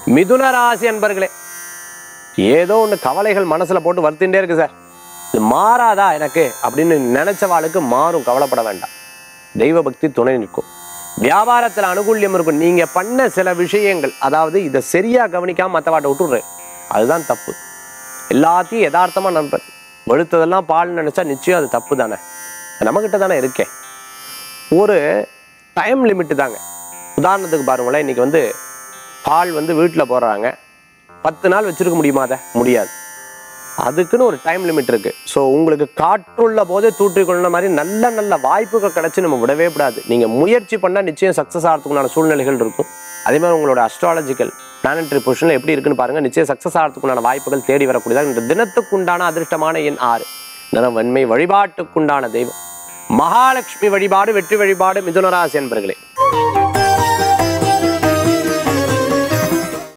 மிதுன ராசி அன்பர்களே ஏதோ ஒன்று கவலைகள் மனசுல போட்டு வருத்தின்றே இருக்கு சார் இது மாறாதா எனக்கு அப்படின்னு நினைச்சவாளுக்கு மாறும் கவலைப்பட வேண்டாம் தெய்வ பக்தி துணை நிற்கும் வியாபாரத்தில் அனுகூல்யம் இருக்கும் நீங்க பண்ண சில விஷயங்கள் அதாவது இதை சரியா கவனிக்காம மற்றவாட்ட விட்டுடுறேன் அதுதான் தப்பு எல்லாத்தையும் யதார்த்தமா நண்பர் வெளுத்ததெல்லாம் பால் நினைச்சா நிச்சயம் அது தப்பு தானே நம்மக்கிட்ட தானே இருக்கேன் ஒரு டைம் லிமிட்டு தாங்க உதாரணத்துக்கு பாருங்களேன் இன்னைக்கு வந்து பால் வந்து வீட்டில் போடுறாங்க பத்து நாள் வச்சிருக்க முடியுமா அதை முடியாது அதுக்குன்னு ஒரு டைம் லிமிட் இருக்கு ஸோ உங்களுக்கு காற்றுள்ள போதே தூற்றிக்கொள்ள மாதிரி நல்ல நல்ல வாய்ப்புகள் கிடைச்சு நம்ம விடவே கூடாது நீங்க முயற்சி பண்ணா நிச்சயம் சக்ஸஸ் ஆகிறதுக்குண்டான சூழ்நிலைகள் இருக்கும் அதே மாதிரி உங்களோட அஸ்ட்ராலஜிக்கல் பிளானட்டரி பொசிஷன்ல எப்படி இருக்குன்னு பாருங்க நிச்சயம் சக்ஸஸ் ஆகிறதுக்குண்டான வாய்ப்புகள் தேடி வரக்கூடியதாக இந்த தினத்துக்குண்டான அதிர்ஷ்டமான எண் ஆறு நிறம் வெண்மை வழிபாட்டுக்குண்டான தெய்வம் மகாலட்சுமி வழிபாடு வெற்றி வழிபாடு மிதுனராசி என்பர்களே